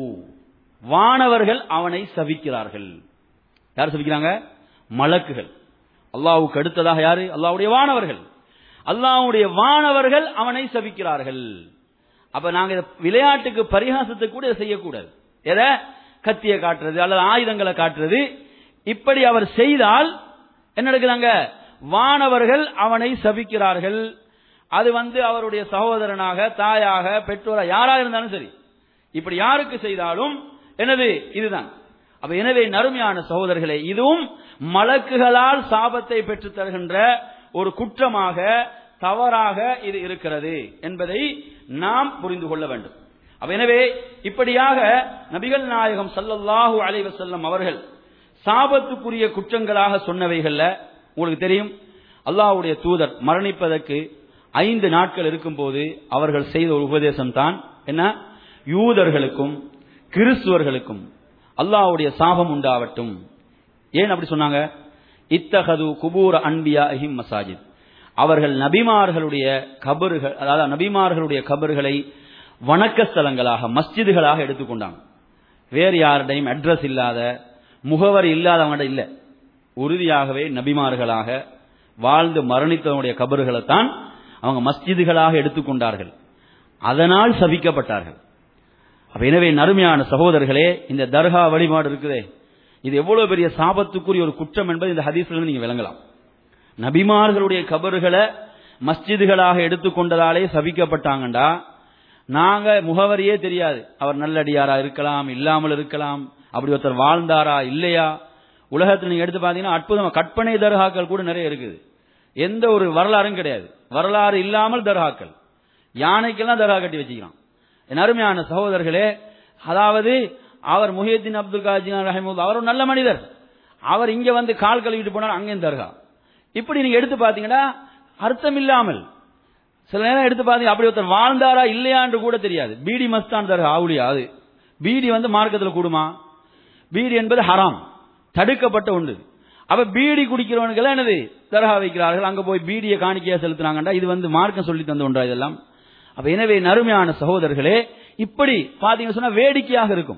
வானவர்கள் அவனை சபிக்கிறார்கள் யார் சபிக்கிறாங்க மலக்குகள் அல்லாஹ்வுக்கு அடுத்ததாக யாரு அல்லாஹ்வுடைய வானவர்கள் அல்லாஹ்வுடைய வானவர்கள் அவனை சபிக்கிறார்கள் அப்ப நாங்க இத விளையாட்டுக்கு பரிகாசத்துக்கு கூட இதை செய்யக்கூடாது எதை கத்தியை காட்டுறது அல்லது ஆயுதங்களை காட்டுறது இப்படி அவர் செய்தால் என்ன நடக்குதாங்க வானவர்கள் அவனை சபிக்கிறார்கள் அது வந்து அவருடைய சகோதரனாக தாயாக பெற்றோரா யாரா இருந்தாலும் சரி இப்படி யாருக்கு செய்தாலும் எனது இதுதான் அப்ப எனவே நறுமையான சகோதரர்களே இதுவும் மலக்குகளால் சாபத்தை பெற்றுத் தருகின்ற ஒரு குற்றமாக தவறாக இது இருக்கிறது என்பதை நாம் புரிந்து கொள்ள வேண்டும் அப்ப எனவே இப்படியாக நபிகள் நாயகம் ஸல்லல்லாஹு அலைஹி வஸல்லம் அவர்கள் சாபத்துக்குரிய குற்றங்களாக சொன்னவைகள்ல உங்களுக்கு தெரியும் அல்லாஹ்வுடைய தூதர் மரணிப்பதற்கு ஐந்து நாட்கள் இருக்கும்போது அவர்கள் செய்த ஒரு உபதேசம் தான் என்ன யூதர்களுக்கும் கிறிஸ்துவர்களுக்கும் அல்லாஹ்வுடைய சாபம் உண்டாவட்டும் ஏன் அப்படி சொன்னாங்க இத்தகது குபூர அன்பியா அஹிம் மசாஜித் அவர்கள் நபிமார்களுடைய கபறுகள் அதாவது நபிமார்களுடைய கபறுகளை வணக்க ஸ்தலங்களாக மஸ்ஜிதுகளாக எடுத்துக்கொண்டாங்க வேறு யாருடையும் அட்ரஸ் இல்லாத முகவரி இல்லாதவங்க இல்ல உறுதியாகவே நபிமார்களாக வாழ்ந்து மரணித்தவனுடைய கபறுகளைத்தான் அவங்க மஸ்ஜிதுகளாக எடுத்துக்கொண்டார்கள் அதனால் சபிக்கப்பட்டார்கள் அப்ப எனவே நறுமையான சகோதரர்களே இந்த தர்கா வழிபாடு இருக்குதே இது எவ்வளவு பெரிய சாபத்துக்குரிய ஒரு குற்றம் என்பது இந்த ஹதீஸ்ல இருந்து நீங்க விளங்கலாம் நபிமார்களுடைய கபறுகளை மஸ்ஜிதுகளாக எடுத்துக்கொண்டதாலே சபிக்கப்பட்டாங்கண்டா நாங்க முகவரியே தெரியாது அவர் நல்லடியாரா இருக்கலாம் இல்லாமல் இருக்கலாம் அப்படி ஒருத்தர் வாழ்ந்தாரா இல்லையா உலகத்தில் நீங்க எடுத்து பாத்தீங்கன்னா அற்புதமா கற்பனை தர்காக்கள் கூட நிறைய இருக்குது எந்த ஒரு வரலாறும் கிடையாது வரலாறு இல்லாமல் தர்காக்கள் யானைக்கெல்லாம் தர்கா கட்டி வச்சுக்கிறான் என் அருமையான சகோதரர்களே அதாவது அவர் முஹியத்தின் அப்துல் காஜி ரஹிமுல்லா அவர் ஒரு நல்ல மனிதர் அவர் இங்க வந்து கால் கழுவிட்டு போனார் அங்கேயும் தர்கா இப்படி நீங்க எடுத்து பாத்தீங்கன்னா அர்த்தம் இல்லாமல் சில நேரம் எடுத்து பாத்தீங்க அப்படி ஒருத்தர் வாழ்ந்தாரா இல்லையான்னு கூட தெரியாது பீடி மஸ்தான் தர்கா ஆவுலியா அது பீடி வந்து மார்க்கத்தில் கூடுமா பீடி என்பது ஹராம் தடுக்கப்பட்ட ஒன்று அப்ப பீடி குடிக்கிறவனுக்கெல்லாம் என்னது தர்கா வைக்கிறார்கள் அங்க போய் பீடியை காணிக்கையா செலுத்துனாங்கண்டா இது வந்து மார்க்கம் சொல்லி தந்த ஒன்றா இதெல்லாம் அப்ப எனவே நறுமையான சகோதரர்களே இப்படி பாத்தீங்கன்னு சொன்னா வேடிக்கையாக இருக்கும்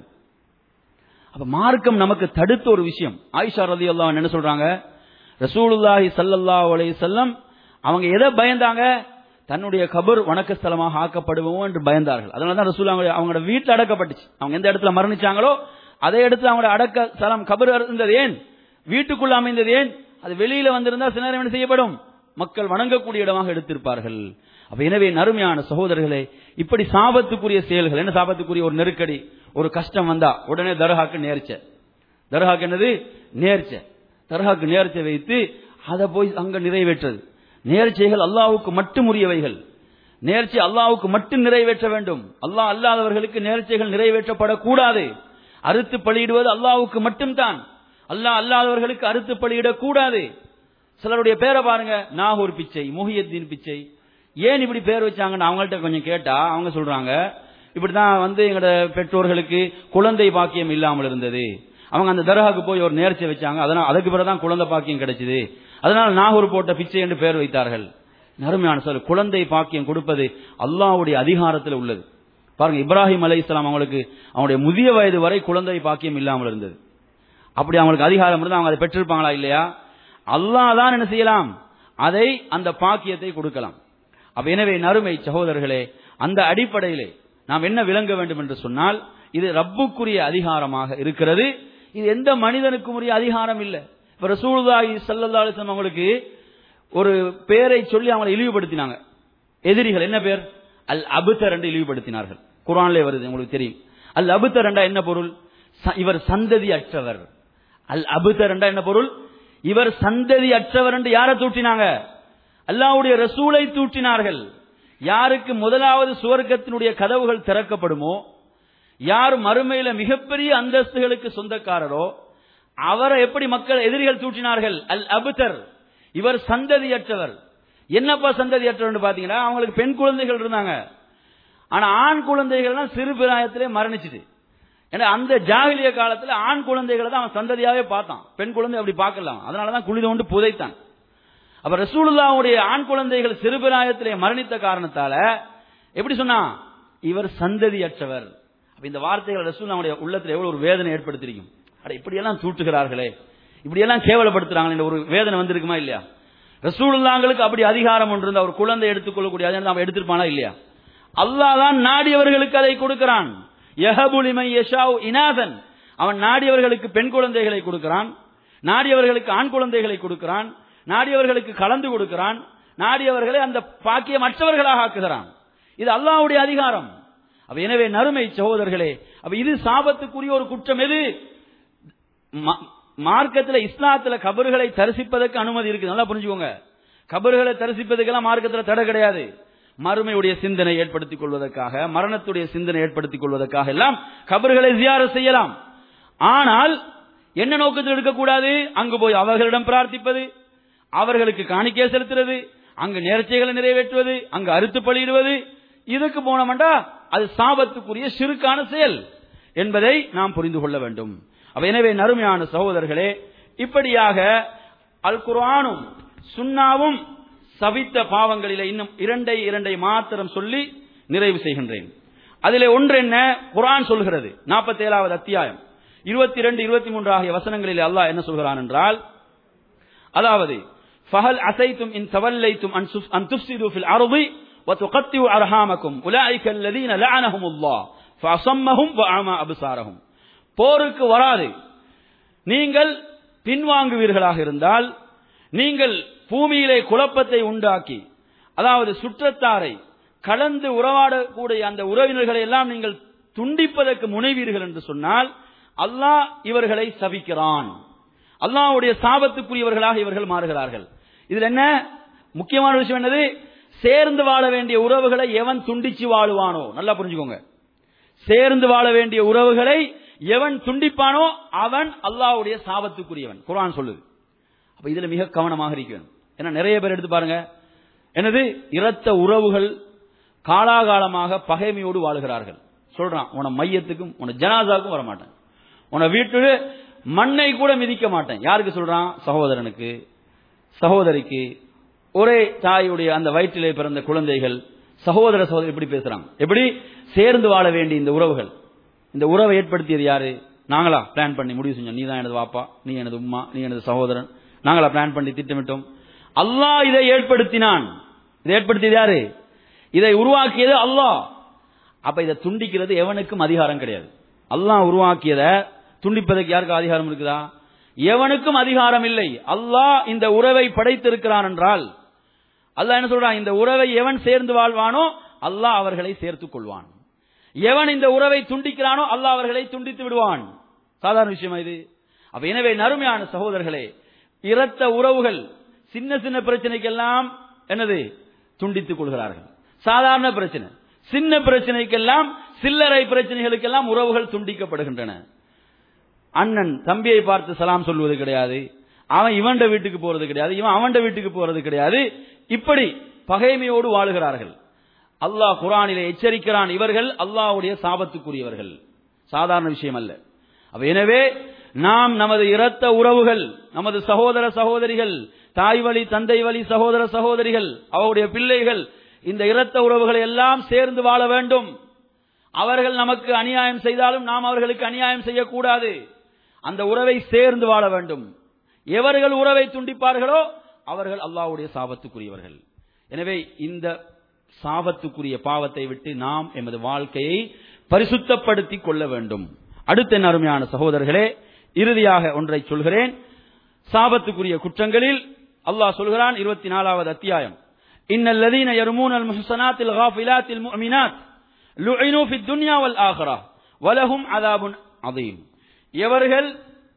அப்ப மார்க்கம் நமக்கு தடுத்த ஒரு விஷயம் ஆயிஷா ரதி என்ன சொல்றாங்க ரசூலுல்லாஹி ஸல்லல்லாஹு அலைஹி வஸல்லம் அவங்க எதை பயந்தாங்க தன்னுடைய கபர் வணக்க ஸ்தலமாக ஆக்கப்படுவோம் என்று பயந்தார்கள் அதனால தான் ரசூல் அவங்க அவங்களோட வீட்டில் அடக்கப்பட்டுச்சு அவங்க எந்த இடத்துல மரணிச்சாங்களோ அதே இடத்துல அவங்களோட அடக்க ஸ்தலம் கபர் இருந்தது ஏன் வீட்டுக்குள்ள அமைந்தது ஏன் அது வெளியில வந்திருந்தா சில நேரம் என்ன செய்யப்படும் மக்கள் வணங்கக்கூடிய இடமாக எடுத்திருப்பார்கள் அப்ப எனவே நறுமையான சகோதரர்களே இப்படி சாபத்துக்குரிய செயல்கள் என்ன சாபத்துக்குரிய ஒரு நெருக்கடி ஒரு கஷ்டம் வந்தா உடனே தர்காக்கு நேர்ச்ச தர்காக்கு என்னது நேர்ச்ச தர்காக்கு நேர்ச்சை வைத்து அதை போய் அங்க நிறைவேற்றது நேர்ச்சைகள் அல்லாவுக்கு மட்டும் உரியவைகள் நேர்ச்சி அல்லாவுக்கு மட்டும் நிறைவேற்ற வேண்டும் அல்லாஹ் அல்லாதவர்களுக்கு நேர்ச்சைகள் நிறைவேற்றப்படக்கூடாது அறுத்து பலியிடுவது அல்லாவுக்கு மட்டும்தான் அல்லாஹ் அல்லாதவர்களுக்கு அறுத்து பலியிடக் கூடாது சிலருடைய பேரை பாருங்க நாகூர் பிச்சை முஹியத்தீன் பிச்சை ஏன் இப்படி பேர் வச்சாங்கன்னு அவங்கள்ட்ட கொஞ்சம் கேட்டா அவங்க சொல்றாங்க இப்படிதான் வந்து எங்களோட பெற்றோர்களுக்கு குழந்தை பாக்கியம் இல்லாமல் இருந்தது அவங்க அந்த தர்காவுக்கு போய் ஒரு நேர்ச்சி வச்சாங்க அதனால அதுக்கு பிறகுதான் குழந்தை பாக்கியம் கிடைச்சது அதனால நாகூர் போட்ட பிச்சை என்று பெயர் வைத்தார்கள் நறுமையான சொல் குழந்தை பாக்கியம் கொடுப்பது அல்லாஹ்வுடைய அதிகாரத்தில் உள்ளது பாருங்க இப்ராஹிம் அலை இஸ்லாம் அவங்களுக்கு அவங்களுடைய முதிய வயது வரை குழந்தை பாக்கியம் இல்லாமல் இருந்தது அப்படி அவங்களுக்கு அதிகாரம் இருந்தால் அவங்க அதை பெற்றிருப்பாங்களா இல்லையா அல்லாஹ் தான் என்ன செய்யலாம் அதை அந்த பாக்கியத்தை கொடுக்கலாம் அப்ப எனவே நறுமை சகோதரர்களே அந்த அடிப்படையிலே நாம் என்ன விளங்க வேண்டும் என்று சொன்னால் இது ரப்புக்குரிய அதிகாரமாக இருக்கிறது இது எந்த மனிதனுக்கும் உரிய அதிகாரம் இல்லை இப்ப ரசூலுல்லாஹி ஸல்லல்லாஹு அலைஹி வஸல்லம் அவங்களுக்கு ஒரு பேரை சொல்லி அவங்களை இழிவுபடுத்தினாங்க எதிரிகள் என்ன பேர் அல் அபுத்தர் என்று இழிவுபடுத்தினார்கள் குரான்ல வருது உங்களுக்கு தெரியும் அல் அபுத்தர் என்றா என்ன பொருள் ச- இவர் சந்ததி அற்றவர் அல் அபுத்தர் என்றா என்ன பொருள் இவர் சந்ததி அற்றவர் என்று யாரை தூட்டினாங்க அல்லாஹ்வுடைய ரசூலை தூட்டினார்கள் யாருக்கு முதலாவது சுவர்க்கத்தினுடைய கதவுகள் திறக்கப்படுமோ யார் மறுமையில மிகப்பெரிய அந்தஸ்துகளுக்கு சொந்தக்காரரோ அவரை எப்படி மக்கள் எதிரிகள் தூற்றினார்கள் அல் அபுத்தர் இவர் சந்ததியற்றவர் என்னப்பா சந்ததியற்றவர் பாத்தீங்கன்னா அவங்களுக்கு பெண் குழந்தைகள் இருந்தாங்க ஆனா ஆண் குழந்தைகள்லாம் சிறு பிராயத்திலே மரணிச்சுது ஏன்னா அந்த ஜாகிலிய காலத்துல ஆண் குழந்தைகளை தான் அவன் சந்ததியாவே பார்த்தான் பெண் குழந்தை அப்படி பார்க்கலாம் அதனாலதான் குழி தோண்டு புதைத்தான் அப்ப ரசூலுல்லாவுடைய ஆண் குழந்தைகள் சிறுபிராயத்திலே மரணித்த காரணத்தால எப்படி சொன்னா இவர் சந்ததியற்றவர் அப்ப இந்த வார்த்தைகள் ரசூலுல்லாவுடைய உள்ளத்துல எவ்வளவு ஒரு வேதனை ஏற்படுத்திருக்கும் அட இப்படியெல்லாம் தூட்டுகிறார்களே இப்படியெல்லாம் கேவலப்படுத்துறாங்களே ஒரு வேதனை வந்திருக்குமா இல்லையா ரசூலுல்லாங்களுக்கு அப்படி அதிகாரம் ஒன்று இருந்தா ஒரு குழந்தை எடுத்துக்கொள்ளக்கூடிய அதிகாரம் அவன் எடுத்திருப்பானா இல்லையா அல்லாஹ் தான் நாடியவர்களுக்கு அதை கொடுக்கிறான் யஹபுலிமை யஷாவ் இனாதன் அவன் நாடியவர்களுக்கு பெண் குழந்தைகளை கொடுக்கிறான் நாடியவர்களுக்கு ஆண் குழந்தைகளை கொடுக்கிறான் நாடியவர்களுக்கு கலந்து கொடுக்கிறான் நாடியவர்களை அந்த பாக்கியம் மற்றவர்களாக ஆக்குகிறான் இது அல்லாஹ்வுடைய அதிகாரம் அப்ப எனவே நறுமை சகோதரர்களே அப்ப இது சாபத்துக்குரிய ஒரு குற்றம் எது மா- மார்க்கத்துல இஸ்லாத்துல கபறுகளை தரிசிப்பதற்கு அனுமதி இருக்கு நல்லா புரிஞ்சுக்கோங்க கபறுகளை தரிசிப்பதற்கெல்லாம் மார்க்கத்துல தடை கிடையாது மறுமையுடைய சிந்தனை ஏற்படுத்திக் கொள்வதற்காக மரணத்துடைய சிந்தனை ஏற்படுத்திக் கொள்வதற்காக எல்லாம் கபறுகளை ஜியார செய்யலாம் ஆனால் என்ன நோக்கத்தில் இருக்கக்கூடாது அங்கு போய் அவர்களிடம் பிரார்த்திப்பது அவர்களுக்கு காணிக்கை செலுத்துறது அங்கு நேர்ச்சைகளை நிறைவேற்றுவது அங்கு அறுத்து பலியிடுவது இதுக்கு போனோம்டா அது சாபத்துக்குரிய சிறுக்கான செயல் என்பதை நாம் புரிந்து கொள்ள வேண்டும் அப்ப எனவே நறுமையான சகோதரர்களே இப்படியாக அல் குர்ஆனும் சுன்னாவும் சபித்த பாவங்களிலே இன்னும் இரண்டை இரண்டை மாத்திரம் சொல்லி நிறைவு செய்கின்றேன் அதிலே ஒன்று என்ன குர்ஆன் சொல்கிறது 47வது ஏழாவது அத்தியாயம் இருபத்தி ரெண்டு இருபத்தி மூன்று ஆகிய வசனங்களிலே அல்லாஹ் என்ன சொல்கிறான் என்றால் அதாவது ஃபஹல் அசைத்தும் இன் தவல்லைத்தும் அன் சுஃப்- அன் துஃப்சிது ஃபில் அர்தி وتقطعوا أرحامكم أولئك الذين لعنهم الله فأصمهم وأعمى أبصارهم போருக்கு வராது நீங்கள் பின்வாங்குவீர்களாக இருந்தால் நீங்கள் பூமியிலே குழப்பத்தை உண்டாக்கி அதாவது சுற்றத்தாரை கலந்து உறவாடக்கூடிய அந்த உறவினர்களை எல்லாம் நீங்கள் துண்டிப்பதற்கு முனைவீர்கள் என்று சொன்னால் அல்லாஹ் இவர்களை சபிக்கிறான் அல்லாஹ்வுடைய சாபத்துக்குரியவர்களாக இவர்கள் மாறுகிறார்கள் இதுல என்ன முக்கியமான விஷயம் என்னது சேர்ந்து வாழ வேண்டிய உறவுகளை எவன் துண்டிச்சு வாழுவானோ நல்லா புரிஞ்சுக்கோங்க சேர்ந்து வாழ வேண்டிய உறவுகளை எவன் துண்டிப்பானோ அவன் அல்லாஹ்வுடைய சாபத்துக்குரியவன் குர்ஆன் சொல்லுது அப்ப இதுல மிக கவனமாக இருக்கணும் ஏன்னா நிறைய பேர் எடுத்து பாருங்க என்னது இரத்த உறவுகள் காலாகாலமாக பகைமையோடு வாழுகிறார்கள் சொல்றான் உன மையத்துக்கும் உன ஜனாதாவுக்கும் வர மாட்டேன் உன வீட்டு மண்ணை கூட மிதிக்க மாட்டேன் யாருக்கு சொல்றான் சகோதரனுக்கு சகோதரிக்கு ஒரே தாயுடைய அந்த வயிற்றிலே பிறந்த குழந்தைகள் சகோதர சகோதரி எப்படி பேசுறாங்க எப்படி சேர்ந்து வாழ வேண்டிய இந்த உறவுகள் இந்த உறவை ஏற்படுத்தியது யாரு நாங்களா பிளான் பண்ணி முடிவு செஞ்சோம் நீ தான் எனது வாப்பா நீ எனது உம்மா நீ எனது சகோதரன் நாங்களா பிளான் பண்ணி திட்டமிட்டோம் அல்லாஹ் இதை ஏற்படுத்தினான் இதை ஏற்படுத்தியது யாரு இதை உருவாக்கியது அல்லாஹ் அப்ப இதை துண்டிக்கிறது எவனுக்கும் அதிகாரம் கிடையாது அல்லாஹ் உருவாக்கியதை துண்டிப்பதற்கு யாருக்கு அதிகாரம் இருக்குதா எவனுக்கும் அதிகாரம் இல்லை அல்லாஹ் இந்த உறவை படைத்திருக்கிறான் என்றால் அல்லாஹ் என்ன சொல்றான் இந்த உறவை எவன் சேர்ந்து வாழ்வானோ அல்லாஹ் அவர்களை சேர்த்துக் கொள்வான் எவன் இந்த உறவை துண்டிக்கிறானோ அல்லாஹ் அவர்களை துண்டித்து விடுவான் சாதாரண விஷயமா இது அப்ப எனவே நறுமையான சகோதரர்களே இரத்த உறவுகள் சின்ன சின்ன பிரச்சனைக்கெல்லாம் என்னது துண்டித்துக் கொள்கிறார்கள் சாதாரண பிரச்சனை சின்ன பிரச்சனைக்கெல்லாம் சில்லறை பிரச்சனைகளுக்கெல்லாம் உறவுகள் துண்டிக்கப்படுகின்றன அண்ணன் தம்பியை பார்த்து சலாம் சொல்வது கிடையாது அவன் இவன்ட வீட்டுக்கு போறது கிடையாது இவன் அவன்ட வீட்டுக்கு போறது கிடையாது இப்படி பகைமையோடு வாழுகிறார்கள் அல்லாஹ் குரானிலே எச்சரிக்கிறான் இவர்கள் அல்லாஹ்வுடைய சாபத்துக்குரியவர்கள் சாதாரண விஷயம் அல்ல அப்ப எனவே நாம் நமது இரத்த உறவுகள் நமது சகோதர சகோதரிகள் தாய் வழி தந்தை வழி சகோதர சகோதரிகள் அவருடைய பிள்ளைகள் இந்த இரத்த உறவுகளை எல்லாம் சேர்ந்து வாழ வேண்டும் அவர்கள் நமக்கு அநியாயம் செய்தாலும் நாம் அவர்களுக்கு அநியாயம் செய்யக்கூடாது அந்த உறவை சேர்ந்து வாழ வேண்டும் எவர்கள் உறவை துண்டிப்பார்களோ அவர்கள் அல்லாஹ்வுடைய சாபத்துக்குரியவர்கள் எனவே இந்த சாபத்துக்குரிய பாவத்தை விட்டு நாம் எமது வாழ்க்கையை பரிசுத்தப்படுத்திக் கொள்ள வேண்டும் அடுத்த என்ன அருமையான சகோதரர்களே இறுதியாக ஒன்றை சொல்கிறேன் சாபத்துக்குரிய குற்றங்களில் அல்லாஹ் சொல்கிறான் இருபத்தி நாலாவது அத்தியாயம் இன்னல்லதீன யர்மூனல் முஹ்சனாத்தில் காஃபிலாத்தில் முஃமினாத் லுஇனு ஃபித் துன்யா வல் ஆഖിറா வலஹும் அதாபுன் அதீம் எவர்கள்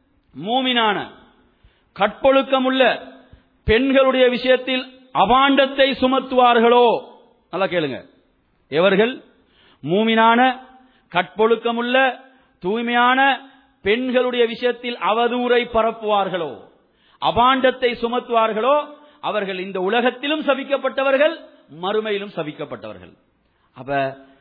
மூமினான கற்பொழுக்கமுள்ள பெண்களுடைய விஷயத்தில் அபாண்டத்தை சுமத்துவார்களோ நல்லா கேளுங்க எவர்கள் மூமினான கற்பொழுக்கமுள்ள தூய்மையான பெண்களுடைய விஷயத்தில் அவதூறை பரப்புவார்களோ அபாண்டத்தை சுமத்துவார்களோ அவர்கள் இந்த உலகத்திலும் சபிக்கப்பட்டவர்கள் மறுமையிலும் சபிக்கப்பட்டவர்கள் அப்ப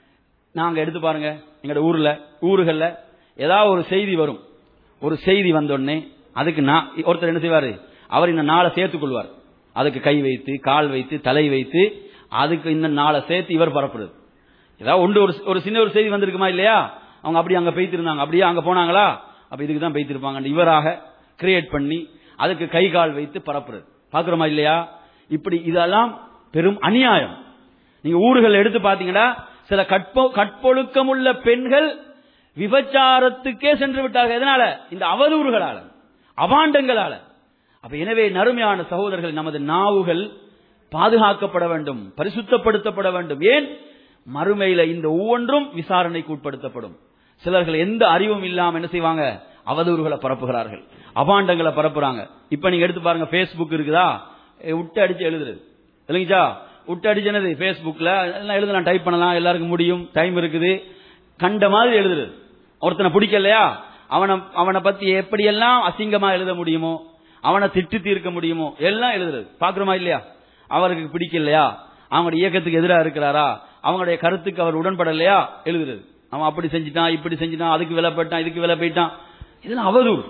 நாங்க எடுத்து பாருங்க எங்கட ஊர்ல ஊர்கள்ல ஏதாவது ஒரு செய்தி வரும் ஒரு செய்தி வந்தோடனே அதுக்கு நான் ஒருத்தர் என்ன செய்வாரு அவர் இந்த நாளை சேர்த்துக் கொள்வார் அதுக்கு கை வைத்து கால் வைத்து தலை வைத்து அதுக்கு இந்த நாளை சேர்த்து இவர் பரப்புறது ஏதாவது ஒன்று ஒரு ஒரு சின்ன ஒரு செய்தி வந்திருக்குமா இல்லையா அவங்க அப்படி அங்க பெய்த்திருந்தாங்க அப்படியே அங்க போனாங்களா அப்ப இதுக்கு தான் பெய்த்திருப்பாங்க இவராக கிரியேட் பண்ணி அதுக்கு கை கால் வைத்து பரப்புறது பாக்குறோமா இல்லையா இப்படி இதெல்லாம் பெரும் அநியாயம் நீங்க ஊர்கள் எடுத்து பாத்தீங்கன்னா சில கற்போ கற்பொழுக்கமுள்ள பெண்கள் விபச்சாரத்துக்கே சென்று விட்டார்கள் எதனால இந்த அவதூறுகளால அபாண்டங்களால அப்ப எனவே நறுமையான சகோதரர்கள் நமது நாவுகள் பாதுகாக்கப்பட வேண்டும் பரிசுத்தப்படுத்தப்பட வேண்டும் ஏன் மறுமையில இந்த ஒவ்வொன்றும் விசாரணைக்கு உட்படுத்தப்படும் சிலர்கள் எந்த அறிவும் இல்லாம என்ன செய்வாங்க அவதூறுகளை பரப்புகிறார்கள் அபாண்டங்களை பரப்புறாங்க இப்ப நீங்க எடுத்து பாருங்க பேஸ்புக் இருக்குதா விட்டு அடிச்சு எழுதுறது இல்லைங்கச்சா விட்டு அடிச்சனது பேஸ்புக்ல எல்லாம் எழுதலாம் டைப் பண்ணலாம் எல்லாருக்கும் முடியும் டைம் இருக்குது கண்ட மாதிரி எழுதுறது ஒருத்தனை பிடிக்கலையா அவனை அவனை பத்தி எப்படியெல்லாம் அசிங்கமா எழுத முடியுமோ அவனை திட்டு தீர்க்க முடியுமோ எல்லாம் எழுதுறது பாக்குறோமா இல்லையா அவருக்கு பிடிக்கலையா அவங்களுடைய இயக்கத்துக்கு எதிராக இருக்கிறாரா அவங்களுடைய கருத்துக்கு அவர் உடன்படலையா எழுதுறது அவன் அப்படி செஞ்சிட்டான் இப்படி செஞ்சிட்டான் அதுக்கு விலை போயிட்டான் இதுக்கு விலை போயிட்டான் இதெல்லாம் அவதூறு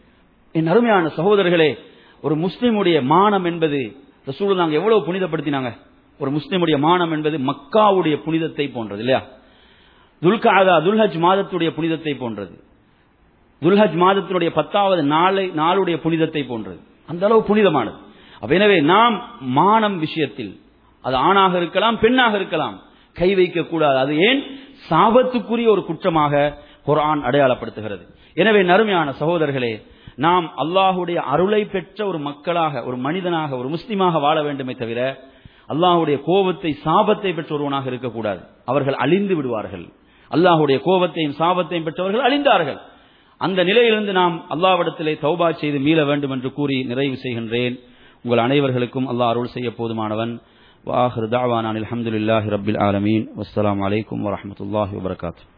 என் அருமையான சகோதரர்களே ஒரு முஸ்லிமுடைய மானம் என்பது ரசூல் நாங்க எவ்வளவு புனிதப்படுத்தினாங்க ஒரு முஸ்லிமுடைய மானம் என்பது மக்காவுடைய புனிதத்தை போன்றது இல்லையா துல்காதா துல்ஹஜ் மாதத்துடைய புனிதத்தை போன்றது துல்ஹஜ் மாதத்தினுடைய பத்தாவது நாளை நாளுடைய புனிதத்தை போன்றது அந்த அளவு புனிதமானது அப்ப எனவே நாம் மானம் விஷயத்தில் அது ஆணாக இருக்கலாம் பெண்ணாக இருக்கலாம் கை வைக்க கூடாது அது ஏன் சாபத்துக்குரிய ஒரு குற்றமாக குர்ஆன் அடையாளப்படுத்துகிறது எனவே நறுமையான சகோதரர்களே நாம் அல்லாஹுடைய அருளை பெற்ற ஒரு மக்களாக ஒரு மனிதனாக ஒரு முஸ்லிமாக வாழ வேண்டுமே தவிர அல்லாஹுடைய கோபத்தை சாபத்தை பெற்ற ஒருவனாக இருக்கக்கூடாது அவர்கள் அழிந்து விடுவார்கள் அல்லாஹுடைய கோபத்தையும் சாபத்தையும் பெற்றவர்கள் அழிந்தார்கள் அந்த நிலையிலிருந்து நாம் அல்லாவிடத்திலே தௌபா செய்து மீள வேண்டும் என்று கூறி நிறைவு செய்கின்றேன் உங்கள் அனைவர்களுக்கும் அல்லாஹ் அருள் செய்ய போதுமானவன் வாஹர் தாவானான் அலமதுல்லாஹி ரபில் ஆலமீன் வஸ்ஸலாம் அலைக்கும் வரமத்துல்லாஹி வபரகாத்து